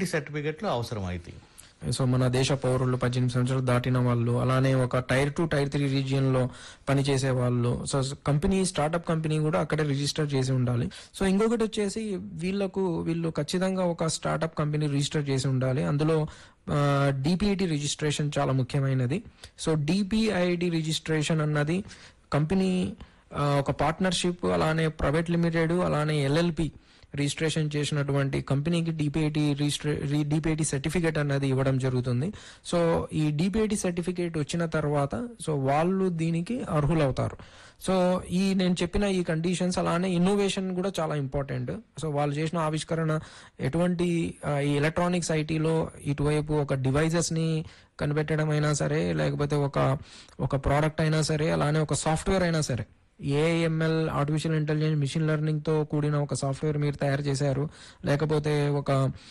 ఎటువంటి సర్టిఫికెట్లు అవసరం అవుతాయి సో మన దేశ పౌరులు పద్దెనిమిది సంవత్సరాలు దాటిన వాళ్ళు అలానే ఒక tier two tier three region లో పనిచేసే వాళ్ళు సో కంపెనీ స్టార్ట్అప్ కంపెనీ కూడా అక్కడే రిజిస్టర్ చేసి ఉండాలి సో ఇంకొకటి వచ్చేసి వీళ్ళకు వీళ్ళు ఖచ్చితంగా ఒక స్టార్ట్అప్ కంపెనీ రిజిస్టర్ చేసి ఉండాలి అందులో డిపిఐటి రిజిస్ట్రేషన్ చాలా ముఖ్యమైనది సో డిపిఐడి రిజిస్ట్రేషన్ అన్నది కంపెనీ ఆ, ఒక పార్ట్నర్షిప్ అలానే ప్రైవేట్ లిమిటెడ్ అలానే ఎల్ఎల్పి రిజిస్ట్రేషన్ చేసినటువంటి కంపెనీకి డిపిఐటి రిజిస్ట్రే డిపిఐటి సర్టిఫికేట్ అన్నది ఇవ్వడం జరుగుతుంది సో ఈ డిపిఐటి సర్టిఫికేట్ వచ్చిన తర్వాత సో వాళ్ళు దీనికి అర్హులవుతారు సో ఈ నేను చెప్పిన ఈ కండిషన్స్ అలానే ఇన్నోవేషన్ కూడా చాలా ఇంపార్టెంట్ సో వాళ్ళు చేసిన ఆవిష్కరణ ఎటువంటి ఆ, ఈ ఎలక్ట్రానిక్స్ ఐటీలో ఇటువైపు ఒక డివైజెస్ ని కనిపెట్టడం అయినా సరే లేకపోతే ఒక ఒక ప్రోడక్ట్ అయినా సరే అలానే ఒక సాఫ్ట్వేర్ అయినా సరే AML artificial intelligence machine learning తో కూడిన ఒక సాఫ్ట్వేర్ మీరు తయారు చేశారు లేకపోతే ఒక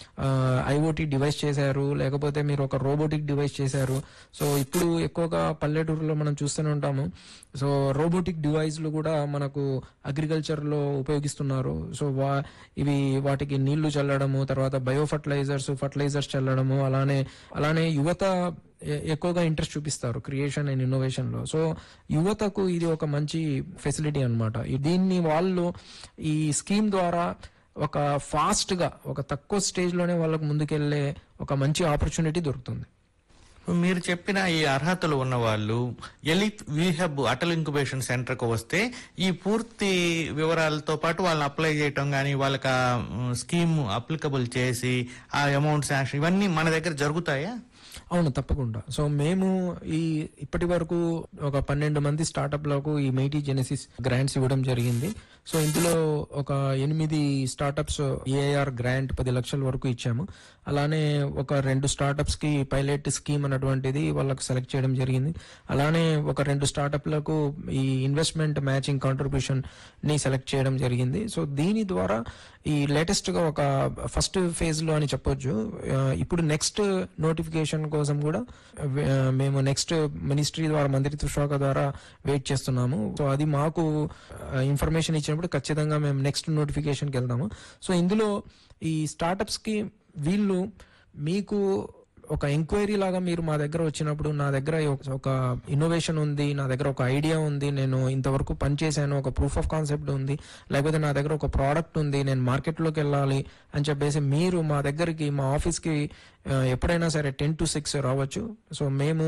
ఐఓటీ డివైస్ చేశారు లేకపోతే మీరు ఒక రోబోటిక్ డివైస్ చేశారు సో ఇప్పుడు ఎక్కువగా పల్లెటూరులో మనం చూస్తూనే ఉంటాము సో రోబోటిక్ డివైస్లు కూడా మనకు అగ్రికల్చర్ లో ఉపయోగిస్తున్నారు సో వా ఇవి వాటికి నీళ్లు చల్లడము తర్వాత బయో ఫర్టిలైజర్స్ ఫర్టిలైజర్స్ చల్లడము అలానే అలానే యువత ఎ- ఎక్కువగా ఇంట్రెస్ట్ చూపిస్తారు క్రియేషన్ అండ్ ఇన్నోవేషన్ లో సో యువతకు ఇది ఒక మంచి ఫెసిలిటీ అనమాట దీన్ని వాళ్ళు ఈ స్కీమ్ ద్వారా ఒక ఫాస్ట్ గా ఒక తక్కువ స్టేజ్ లోనే వాళ్ళకు ముందుకెళ్లే ఒక మంచి ఆపర్చునిటీ దొరుకుతుంది మీరు చెప్పిన ఈ అర్హతలు ఉన్న వాళ్ళు ఎలిట్ వీహబ్ అటల్ ఇంక్యుబేషన్ సెంటర్ కు వస్తే ఈ పూర్తి వివరాలతో పాటు వాళ్ళని అప్లై చేయటం కానీ వాళ్ళకి ఆ స్కీమ్ అప్లికబుల్ చేసి ఆ అమౌంట్ శాంక్షన్ ఇవన్నీ మన దగ్గర జరుగుతాయా అవును తప్పకుండా సో మేము ఈ ఇప్పటి వరకు ఒక పన్నెండు మంది స్టార్టప్లకు ఈ మైటీ జెనసిస్ గ్రాంట్స్ ఇవ్వడం జరిగింది సో ఇందులో ఒక ఎనిమిది స్టార్టప్స్ ఏఐఆర్ గ్రాంట్ పది లక్షల వరకు ఇచ్చాము అలానే ఒక రెండు స్టార్టప్స్ కి పైలట్ స్కీమ్ అన్నటువంటిది వాళ్ళకి సెలెక్ట్ చేయడం జరిగింది అలానే ఒక రెండు స్టార్టప్లకు ఈ ఇన్వెస్ట్మెంట్ మ్యాచింగ్ కాంట్రిబ్యూషన్ ని సెలెక్ట్ చేయడం జరిగింది సో దీని ద్వారా ఈ లేటెస్ట్ గా ఒక ఫస్ట్ ఫేజ్ లో అని చెప్పొచ్చు ఆ, ఇప్పుడు నెక్స్ట్ నోటిఫికేషన్ కోసం కూడా ఆ, మేము నెక్స్ట్ మినిస్ట్రీ ద్వారా మంత్రిత్వ శాఖ ద్వారా వెయిట్ చేస్తున్నాము సో అది మాకు ఇన్ఫర్మేషన్ ఇచ్చినప్పుడు ఖచ్చితంగా మేము నెక్స్ట్ నోటిఫికేషన్కి వెళ్దాము సో ఇందులో ఈ స్టార్టప్స్ కి వీళ్ళు మీకు ఒక ఎంక్వైరీ లాగా మీరు మా దగ్గర వచ్చినప్పుడు నా దగ్గర ఒక- ఒక ఇన్నోవేషన్ ఉంది నా దగ్గర ఒక ఐడియా ఉంది నేను ఇంతవరకు పని చేశాను ఒక ప్రూఫ్ ఆఫ్ కాన్సెప్ట్ ఉంది లేకపోతే నా దగ్గర ఒక ప్రోడక్ట్ ఉంది నేను మార్కెట్లోకి వెళ్ళాలి అని చెప్పేసి మీరు మా దగ్గరికి మా ఆఫీస్కి ఆ, ఎప్పుడైనా సరే టెన్ టు సిక్స్ రావచ్చు సో మేము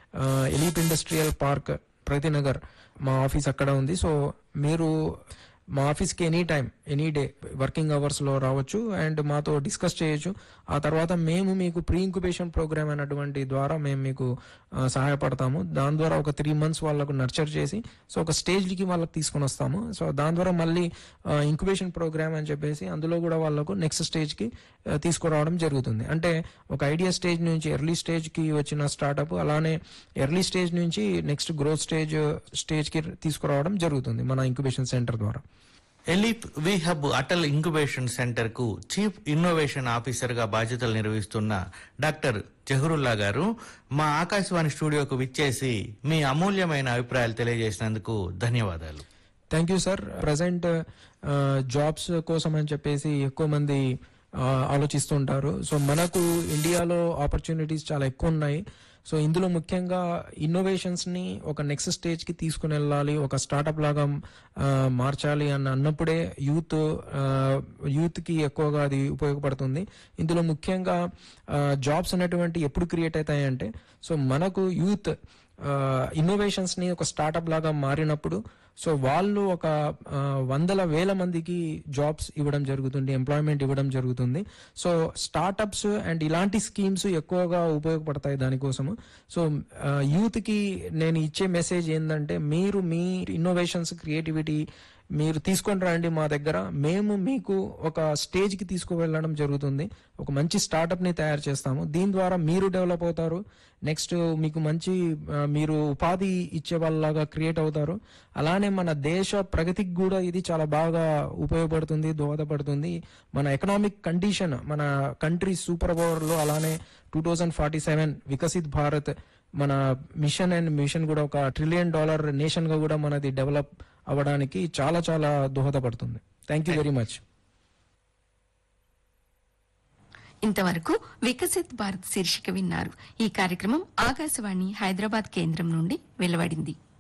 ఎలీప్ ఇండస్ట్రియల్ పార్క్ ప్రతినగర్ మా ఆఫీస్ అక్కడ ఉంది సో మీరు మా ఆఫీస్కి any time any day working hours లో రావచ్చు అండ్ మాతో డిస్కస్ చేయొచ్చు ఆ తర్వాత మేము మీకు ప్రీ ఇంక్యుబేషన్ ప్రోగ్రామ్ అన్నటువంటి ద్వారా మేము మీకు ఆ, సహాయపడతాము దాని ద్వారా ఒక త్రీ మంత్స్ వాళ్ళకు నర్చర్ చేసి సో ఒక స్టేజ్కి వాళ్ళకి తీసుకొని వస్తాము సో దాని ద్వారా మళ్ళీ ఇంక్యుబేషన్ ప్రోగ్రామ్ అని చెప్పేసి అందులో కూడా వాళ్ళకు నెక్స్ట్ స్టేజ్కి ఆ, తీసుకురావడం జరుగుతుంది అంటే ఒక ఐడియా స్టేజ్ నుంచి ఎర్లీ స్టేజ్కి వచ్చిన స్టార్టప్ అలానే ఎర్లీ స్టేజ్ నుంచి నెక్స్ట్ గ్రోత్ స్టేజ్ స్టేజ్కి తీసుకురావడం జరుగుతుంది మన ఇంక్యుబేషన్ సెంటర్ ద్వారా ఎలిప్ వీహబ్ అటల్ ఇంక్యుబేషన్ సెంటర్ కు చీఫ్ ఇన్నోవేషన్ ఆఫీసర్ గా బాధ్యతలు నిర్వహిస్తున్న డాక్టర్ జహరుల్లా గారు మా ఆకాశవాణి స్టూడియోకు విచ్చేసి మీ అమూల్యమైన అభిప్రాయాలు తెలియజేసినందుకు ధన్యవాదాలు thank you sir present jobs కోసం అని చెప్పేసి ఎక్కువ మంది ఆ, ఆలోచిస్తుంటారు సో మనకు ఇండియాలో ఆపర్చునిటీస్ చాలా ఎక్కువ ఉన్నాయి సో ఇందులో ముఖ్యంగా ఇన్నోవేషన్స్ ని ఒక నెక్స్ట్ స్టేజ్ కి తీసుకుని వెళ్ళాలి ఒక స్టార్టప్ లాగా ఆ, మార్చాలి అని అన్నప్పుడే యూత్ యూత్ కి ఎక్కువగా అది ఉపయోగపడుతుంది ఇందులో ముఖ్యంగా జాబ్స్ అనేటువంటి ఎప్పుడు క్రియేట్ అవుతాయి అంటే సో మనకు యూత్ ఇన్నోవేషన్స్ ని ఒక స్టార్టప్ లాగా మారినప్పుడు సో వాళ్ళు ఒక ఆ, వందల వేల మందికి జాబ్స్ ఇవ్వడం జరుగుతుంది ఎంప్లాయ్మెంట్ ఇవ్వడం జరుగుతుంది సో స్టార్టప్స్ అండ్ ఇలాంటి స్కీమ్స్ ఎక్కువగా ఉపయోగపడతాయి దానికోసము సో యూత్ కి నేను ఇచ్చే మెసేజ్ ఏంటంటే మీరు మీ ఇన్నోవేషన్స్ క్రియేటివిటీ మీరు తీసుకొని రండి మా దగ్గర మేము మీకు ఒక స్టేజ్ కి తీసుకువెళ్ళడం జరుగుతుంది ఒక మంచి స్టార్టప్ ని తయారు చేస్తాము దీని ద్వారా మీరు డెవలప్ అవుతారు నెక్స్ట్ మీకు మంచి ఆ, మీరు ఉపాధి ఇచ్చే వాళ్ళలాగా క్రియేట్ అవుతారు అలానే మన దేశ ప్రగతికి కూడా ఇది చాలా బాగా ఉపయోగపడుతుంది దోహదపడుతుంది మన ఎకనామిక్ కండిషన్ మన కంట్రీ సూపర్ పవర్ లో అలానే two thousand forty seven Viksit Bharat మన మిషన్ అండ్ మిషన్ కూడా ఒక ట్రిలియన్ డాలర్ నేషన్ గా కూడా మనది డెవలప్ అవ్వడానికి చాలా చాలా దోహదపడుతుంది థ్యాంక్ యూ వెరీ మచ్ ఇంతవరకు వికసిత్ భారత్ శీర్షిక విన్నారు ఈ కార్యక్రమం ఆకాశవాణి హైదరాబాద్ కేంద్రం నుండి వెలువడింది